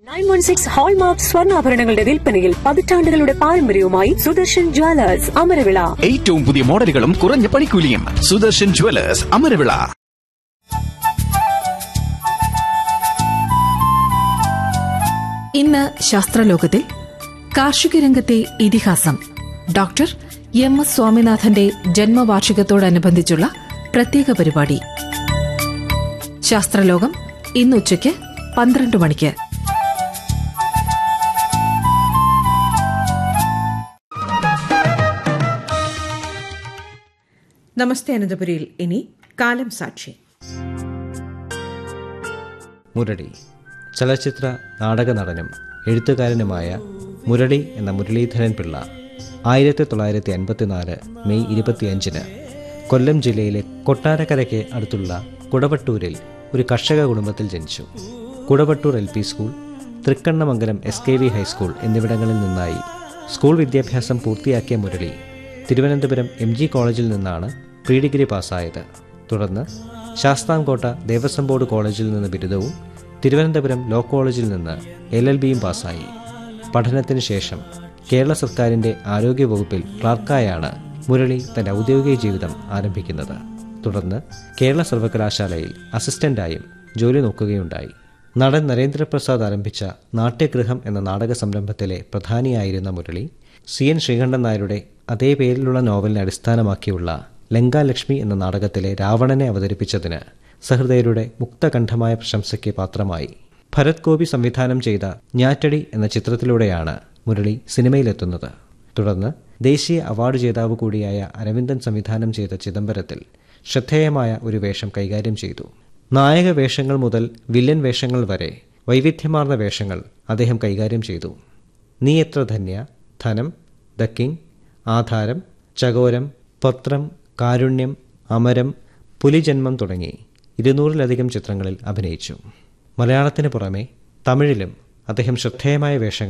nine one six hallmark സ്വർണ്ണാഭരണങ്ങളുടെ വിൽപ്പനയിൽ പതിറ്റാണ്ടുകളുടെ പാരമ്പര്യവുമായി സുദർശൻ ജ്വല്ലേഴ്സ് അമരവിള ഏറ്റവും പുതിയ മോഡലുകളും കുറഞ്ഞ പണിക്കൂലിയും സുദർശൻ ജുവലേഴ്സ് അമരവിള ഇന്ന് ശാസ്ത്രലോകത്തിൽ കാർഷിക രംഗത്തെ ഇതിഹാസം ഡോക്ടർ എം എസ് സ്വാമിനാഥന്റെ ജന്മവാർഷികത്തോടനുബന്ധിച്ചുള്ള പ്രത്യേക പരിപാടി ശാസ്ത്രലോകം ഇന്ന് ഉച്ചയ്ക്ക് പന്ത്രണ്ട് മണിക്ക് നമസ്തേ അനന്തപുരിയിൽ ഇനി കാലം സാക്ഷി മുരളി ചലച്ചിത്ര നാടക നടനും എഴുത്തുകാരനുമായ മുരളി എന്ന മുരളീധരൻ പിള്ള ആയിരത്തി തൊള്ളായിരത്തി അൻപത്തിനാല് മെയ് ഇരുപത്തിയഞ്ചിന് കൊല്ലം ജില്ലയിലെ കൊട്ടാരക്കരയ്ക്ക് അടുത്തുള്ള കുടവട്ടൂരിൽ ഒരു കർഷക കുടുംബത്തിൽ ജനിച്ചു Kudavattoor L P school Thrikkannamangalam S K V high school എന്നിവിടങ്ങളിൽ നിന്നായി സ്കൂൾ വിദ്യാഭ്യാസം പൂർത്തിയാക്കിയ മുരളി തിരുവനന്തപുരം എം ജി കോളേജിൽ നിന്നാണ് പ്രീ ഡിഗ്രി പാസ്സായത് തുടർന്ന് ശാസ്താംകോട്ട ദേവസ്വം ബോർഡ് കോളേജിൽ നിന്ന് ബിരുദവും തിരുവനന്തപുരം ലോ കോളേജിൽ നിന്ന് എൽ എൽ ബിയും പാസ്സായി പഠനത്തിന് ശേഷം കേരള സർക്കാരിൻ്റെ ആരോഗ്യവകുപ്പിൽ ക്ലാർക്കായാണ് മുരളി തന്റെ ഔദ്യോഗിക ജീവിതം ആരംഭിക്കുന്നത് തുടർന്ന് കേരള സർവകലാശാലയിൽ അസിസ്റ്റന്റായും ജോലി നോക്കുകയുണ്ടായി നടൻ നരേന്ദ്രപ്രസാദ് ആരംഭിച്ച നാട്യഗൃഹം എന്ന നാടക സംരംഭത്തിലെ പ്രധാനിയായിരുന്ന മുരളി സി എൻ ശ്രീകണ്ഠൻ നായരുടെ അതേ പേരിലുള്ള നോവലിനെ അടിസ്ഥാനമാക്കിയുള്ള ലങ്കാലക്ഷ്മി എന്ന നാടകത്തിലെ രാവണനെ അവതരിപ്പിച്ചതിന് സഹൃദയരുടെ മുക്തകണ്ഠമായ പ്രശംസയ്ക്ക് പാത്രമായി ഭരത് ഗോപി സംവിധാനം ചെയ്ത ഞാറ്റടി എന്ന ചിത്രത്തിലൂടെയാണ് മുരളി സിനിമയിലെത്തുന്നത് തുടർന്ന് ദേശീയ അവാർഡ് ജേതാവ് കൂടിയായ അരവിന്ദൻ സംവിധാനം ചെയ്ത ചിദംബരത്തിൽ ശ്രദ്ധേയമായ ഒരു വേഷം കൈകാര്യം ചെയ്തു നായക വേഷങ്ങൾ മുതൽ വില്ലൻ വേഷങ്ങൾ വരെ വൈവിധ്യമാർന്ന വേഷങ്ങൾ അദ്ദേഹം കൈകാര്യം ചെയ്തു നീ എത്ര ധന്യ ധനം ദ കിങ് ആധാരം ചകോരം പത്രം കാരുണ്യം അമരം പുലിജന്മം തുടങ്ങി ഇരുന്നൂറിലധികം ചിത്രങ്ങളിൽ അഭിനയിച്ചു മലയാളത്തിന് പുറമെ തമിഴിലും അദ്ദേഹം ശ്രദ്ധേയമായ വേഷങ്ങൾ